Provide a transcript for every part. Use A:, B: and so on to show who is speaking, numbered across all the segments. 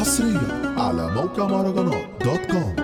A: حصريا على موقع مهرجانات دوت كوم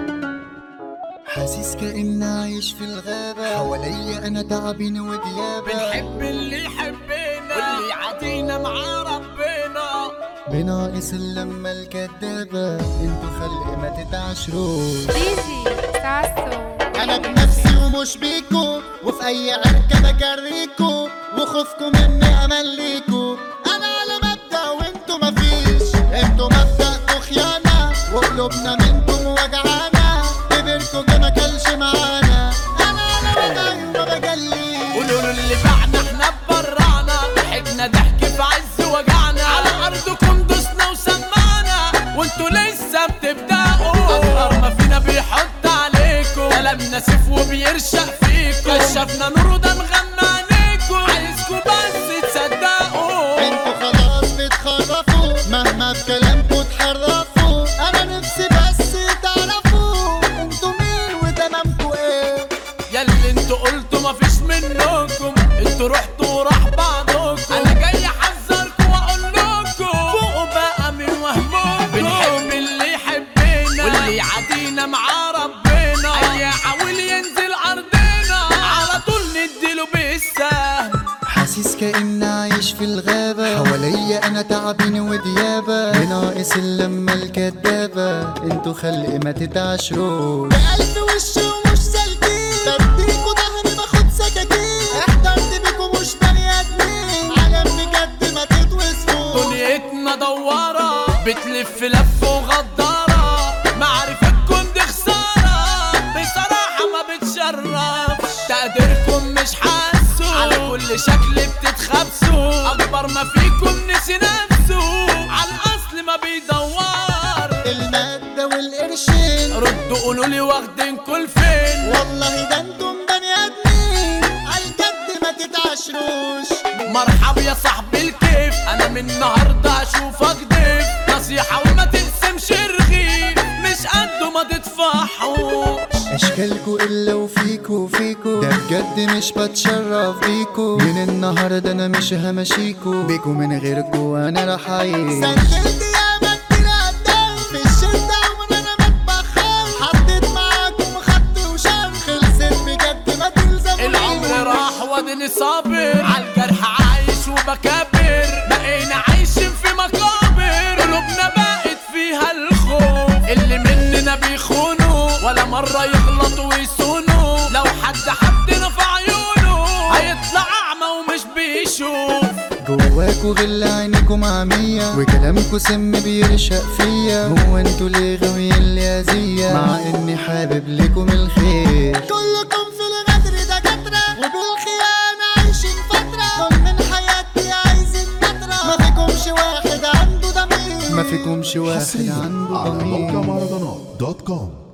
B: حاسس كأني عايش في الغابة حواليا أنا تعبين وديابة
C: بنحب اللي يحبنا واللي يعادينا مع ربنا
B: بناقص اللمة الكدابة انتوا خلق ما تتعشروش
D: ديجي ساسو
B: أنا بنفسي ومش بيكو وفي أي عركة بجريكو وخوفكم مني أمل ليكو أنا على مبدأ وانتوا مفيش انتوا مبدأكوا خيانة وقلوبنا منكم وجعانة كبركوا جه مكلش معانا أنا على وضعي وما بجليش
C: قولوا له اللي بعنا احنا برانا ضحكنا ضحك في عز وجعنا على ارضكم دوسنا وسمعنا وانتوا لسه بتبدأوا اصغر ما فينا بيحط عليكم كلامنا سيف وبيرشق فيكم كشفنا نور وده مغمى عينيكم عايزكم بس تصدقوا
B: انتوا خلاص بتخرفوا مهما في كلامكوا تحرفوا انا نفسي بس تعرفوا انتوا مين وتمامكوا ايه
C: ياللي انتوا قلتوا مفيش منكم انتوا رحتوا وراح بعضكم انا جاي احذركم واقول لكم فوقوا بقى من وهمكم بنحب اللي يحبنا واللي يعادينا مع ربنا اي يحاول ينزل ارضنا على طول نديله بالسهم
B: حاسس كأني عايش في الغابة حواليا أنا تعبين وديابة بناقص اللمة الكدابة انتوا خلق ما تتعشروش بقلب وش ومش سالكين بديكوا ظهري باخد سكاكين احترت بيكوا مش بني آدمين عالم بجد ما تتوصفوش
C: دنيتنا دوارة بتلف لف وغدارة معرفتكم دي خسارة بصراحة ما بتشرفش تقديركم مش حاسه على كل شكل بتتخبسوا أكبر ما فيكم نسي نفسه على الأصل ما بيدور
B: المادة والقرشين
C: ردوا قولوا لي واخدين كل فين
B: والله ده انتم بني ادمين عالجد ما تتعشروش
C: مرحب يا صاحبي الكيف انا من النهارده اشوفك ضيف نصيحه وما تقسمش رغيف مش قده ما تدفعوش
B: اشكالكو الا وفيكو فيكو ده بجد مش بتشرف بيكو من النهارده انا مش همشيكو بيكو من غيركو انا راح اعيش سجلت يا كتير قدام في الشدة عمر انا بتبخر حطيت معاكم خط وشام خلصت بجد ما تلزمونيش
C: العمر راح واديني صابر عالجرح عايش وبكبر بقينا عايشين في مقابر قلوبنا بقت فيها الخوف اللي مننا بيخونوا ولا مرة يغلطوا ويسونوا لو حد حدنا في عيونه هيطلع أعمى ومش بيشوف
B: جواكوا غل عينيكم عمية وكلامكوا سم بيرشق فيا هو انتوا ليه غاويين لي اذية مع اني حابب لكم الخير كلكم في الغدر دكاترة وبالخيانة عايشين فترة كل من حياتي عايزين نترة ما فيكمش واحد عنده ضمير ما فيكمش واحد
A: حصريا
B: عنده
A: على موقع
B: ضمير
A: مهرجانات دوت كوم